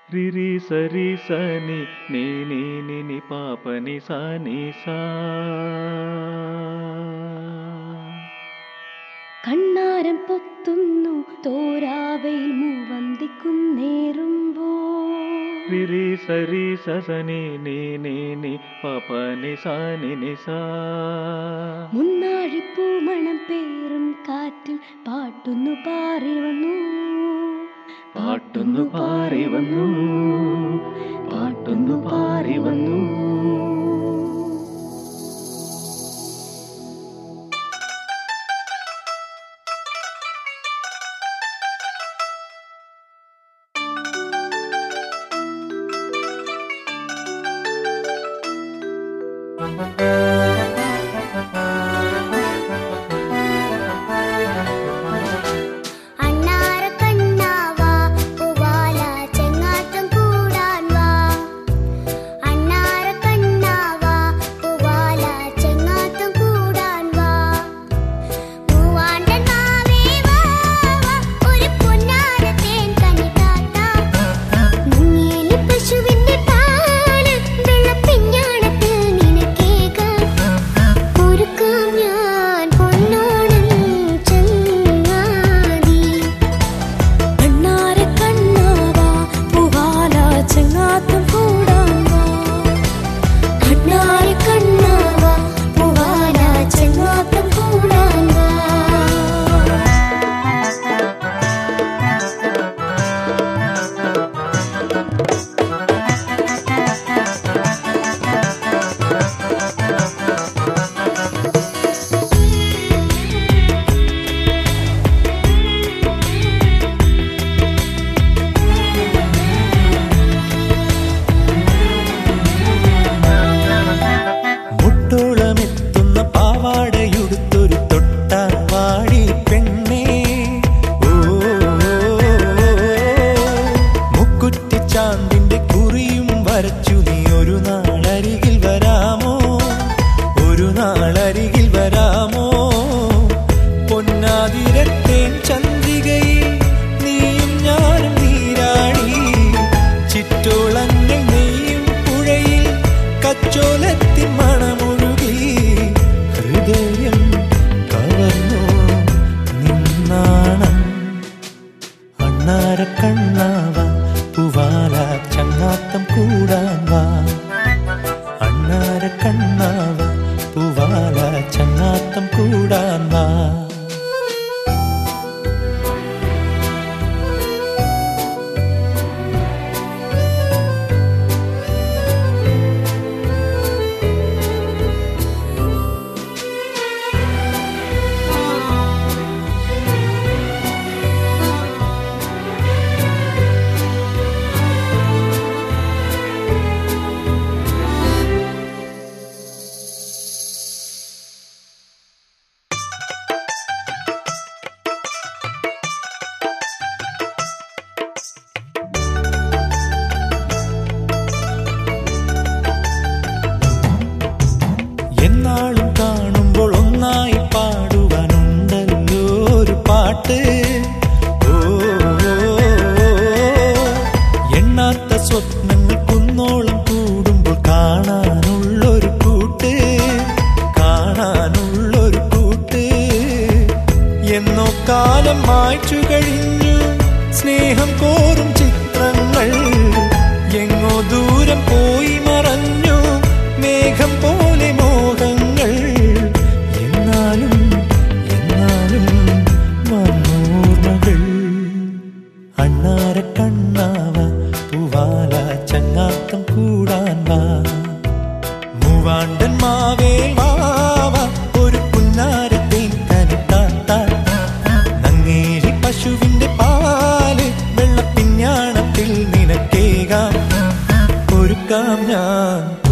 రిరి సరి సని నీ నీ ని ని పాప ని సా ని సా കണ്ണാരം പൊത്തുന്നു തോരാവയിൽ മൂവന്തിക്കുന്നേറുമ്പോ రిరి సరి సని నీ నీ ని పాప ని సా ని ని సా മുന്നാഴിപ്പൂ മണം പേറും കാറ്റിൽ പാട്ടുന്നു പാറി വന്നു പാട്ടുന്നു പാറി വന്നു പാട്ടുന്നു പാറി വന്നു അണ്ണാര കണ്ണാവാ പൂവാല ചെങ്ങാത്തം കൂടാൻ വാ അണ്ണാര കണ്ണാവാ പൂവാല ചെങ്ങാത്തം കൂടാൻ വാ മൂവാണ്ടൻ മാവേ വാ വാ ഒരു പൊന്നാര തേൻ കനി താത്താം മുങ്ങിയിലെ പശുവിന്റെ പാല് വെള്ളപ്പിഞ്ഞാണത്തിൽ നിനക്കേകാം ഒരുക്കാം ഞാൻ പൊന്നോണം ചങ്ങാതി അണ്ണാര കണ്ണാവാ പൂവാല ചെങ്ങാത്തം കൂടാൻ വാ അണ്ണാര കണ്ണാവാ പൂവാല ചെങ്ങാത്തം കൂടാൻ വാ മുട്ടോളമെത്തുന്ന പാവാടയുടുത്തൊരു തൊട്ടാവാടി പെണ്ണേ ഓ മുക്കുറ്റി ചാന്തിന്റെ കുറിയും വരച്ചു നീ ഒരു നാളരികിൽ വരാമോ ഒരു നാളരികിൽ വരാമോ പൊന്നാതിരത്തേൻ ചന്ദ്രികയിൽ നീയും ഞാനും നീരാടി ചിറ്റോളങ്ങൾ നെയ്യും പുഴയിൽ കച്ചോലത്തിൻ മണമൊഴുകി ഹൃദയം കവർന്നു നിന്നാണം അണ്ണാര കണ്ണാവ പൂവാല ചങ്ങാത്തം കൂടാൻ വാ അണ്ണാര കണ്ണാവ പൂവാല ചങ്ങാത്തം കൂടാൻ വാ എന്നാളും കാണുമ്പോൾ ഒന്നായി പാടുവാനുണ്ടല്ലോ ഒരു പാട്ട് ഓ എണ്ണാത്ത സ്വപ്നങ്ങൾ കുന്നോളം കൂടുമ്പോൾ കാണാനുള്ളൊരു കൂട്ട് കാണാനുള്ളൊരു കൂട്ട് എന്നോ കാലം മായ്ച്ചു കഴിഞ്ഞു സ്നേഹം കോറും ചിത്രങ്ങൾ എങ്ങോ ദൂരം പോയി മറഞ്ഞു മേഘം പോലെ മോഹങ്ങൾ എന്നാലും എന്നാലും വന്നോർമ്മകൾ അണ്ണാര കണ്ണാവ പൂവാല ചങ്ങാത്തം കൂടാൻ വാ മൂവാണ്ടൻ മാവേ വാവ ഒരു പുന്നാരത്തേൻ കനിത്താത്ത നങ്ങേരി പശുവിന്റെ പാല് വെള്ളപ്പിഞ്ഞാണത്തിൽ നിനക്കേകാം ഒരുക്കാം ഞാൻ